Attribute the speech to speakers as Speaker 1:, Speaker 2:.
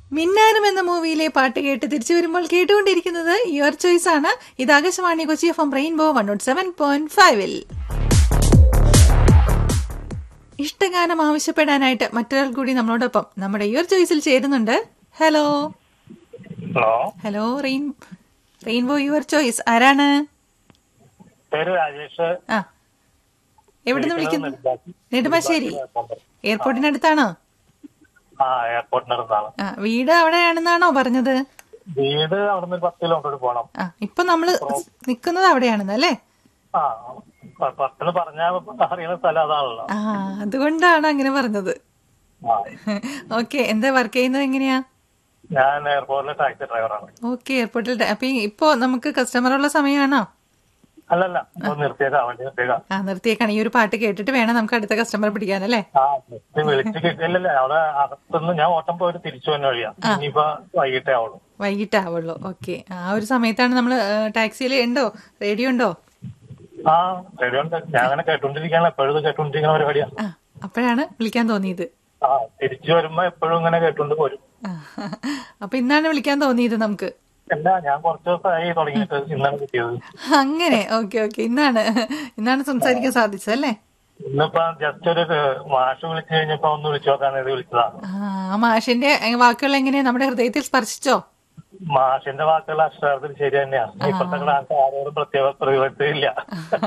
Speaker 1: മിന്നാരം എന്ന മൂവിയിലെ പാട്ട് കേട്ട് തിരിച്ചു വരുമ്പോൾ കേട്ടുകൊണ്ടിരിക്കുന്നത് യുവർ ചോയ്സ് ആണ് ഇത് Akashvani Kochi F M rainbow one naught seven point ഫൈവിൽ ഇഷ്ടഗാനം ആവശ്യപ്പെടാനായിട്ട് മറ്റൊരാൾ കൂടി നമ്മളോടൊപ്പം നമ്മുടെ യുവർ ചോയ്സിൽ ചേരുന്നുണ്ട് hello
Speaker 2: hello
Speaker 1: hello rain rainbow your choice ആരാണ്
Speaker 2: പേര് രാജേഷ്
Speaker 1: ആ എവിടുന്ന് വിളിക്കുന്നു
Speaker 2: നെടുമ്പാശ്ശേരി.
Speaker 1: നെടുമ്പാശ്ശേരി എയർപോർട്ടിനടുത്താണോ
Speaker 2: ആ എയർപോർട്ടിനടുത്താണ്
Speaker 1: ആ വീട് അവിടെയാണെന്നാണോ പറഞ്ഞത്
Speaker 2: വീട് അവിടുന്ന് ഒരു പത്ത് കിലോമീറ്റർ പോണം
Speaker 1: ആ ഇപ്പൊ നമ്മള് നിക്കുന്നത് അവിടെയാണെന്ന് അല്ലേ
Speaker 2: ആ പ- പത്തിന് പറഞ്ഞാൽ അറിയുന്ന സ്ഥലം അതാണല്ലോ
Speaker 1: ആ അതുകൊണ്ടാണ് അങ്ങനെ പറഞ്ഞത്
Speaker 2: ആ
Speaker 1: ഓക്കെ എന്താ വർക്ക് ചെയ്യുന്നത് എങ്ങനെയാ
Speaker 2: ഞാൻ എയർപോർട്ടിലെ ടാക്സി ഡ്രൈവറാണ്
Speaker 1: ഓക്കെ എയർപോർട്ടിൽ ഡ- അപ്പൊ ഈ- ഇപ്പോ നമുക്ക് കസ്റ്റമർ ഉള്ള സമയമാണോ
Speaker 2: അല്ലല്ല ഇപ്പൊ നിർത്തിയേക്കാം വണ്ടി നിർത്തിയേക്കാം
Speaker 1: ആ നിർത്തിയേക്കാണ് ഈ ഒരു പാട്ട് കേട്ടിട്ട് വേണം നമുക്ക് അടുത്ത കസ്റ്റമർ പിടിക്കാനല്ലേ
Speaker 2: ആ നിർത്തി വിളിച്ച് കിട്ടില്ലല്ലേ അവിടെ അകത്തുനിന്ന് ഞാൻ ഓട്ടം പോയിട്ട് തിരിച്ചു തന്നെ വഴിയാ ഇനിയിപ്പോ വൈകിട്ടേ ആവുള്ളൂ
Speaker 1: വൈകിട്ടാവുള്ളൂ ഓക്കെ ആ ഒരു സമയത്താണ് നമ്മൾ ടാക്സിയിൽ ഉണ്ടോ റേഡിയോ ഉണ്ടോ
Speaker 2: ആ റേഡിയോ ഉണ്ട് ഞാൻ അങ്ങനെ കേട്ടോണ്ടിരിക്കാണ് എപ്പോഴും ഇത് കേട്ടോണ്ടിരിക്കുന്ന പരിപാടിയാ
Speaker 1: ആ അപ്പോഴാണ് വിളിക്കാൻ തോന്നിയത്
Speaker 2: ആ തിരിച്ചു വരുമ്പോ എപ്പോഴും ഇങ്ങനെ കേട്ടോണ്ട് പോരും
Speaker 1: ആ, അപ്പൊ ഇന്നാണ് വിളിക്കാൻ തോന്നിയത് നമുക്ക്
Speaker 2: അല്ല ഞാൻ കുറച്ച് ദിവസമായി തുടങ്ങിയിട്ട് ഇന്നാണ് കിട്ടിയത്
Speaker 1: അങ്ങനെ ഓക്കെ ഓക്കെ ഇന്നാണ് ഇന്നാണ് സംസാരിക്കാൻ സാധിച്ചത് അല്ലേ
Speaker 2: ഇന്നിപ്പോ ജസ്റ്റ് ഒരു മാഷ് വിളിച്ചു കഴിഞ്ഞപ്പോ ഒന്ന് വിളിച്ചു നോക്കാൻ ഇത് വിളിച്ചതാ
Speaker 1: ആ ആ മാഷിന്റെ വാക്കുകൾ എങ്ങനെയാ നമ്മുടെ ഹൃദയത്തിൽ സ്പർശിച്ചോ
Speaker 2: മാഷിന്റെ വാക്കുകൾ അക്ഷരാർത്ഥത്തിൽ ശരി തന്നെയാണ് ഇപ്പോഴത്തെ ക്ലാസ് ആരോടും പ്രത്യേക പ്രതിബദ്ധതയില്ല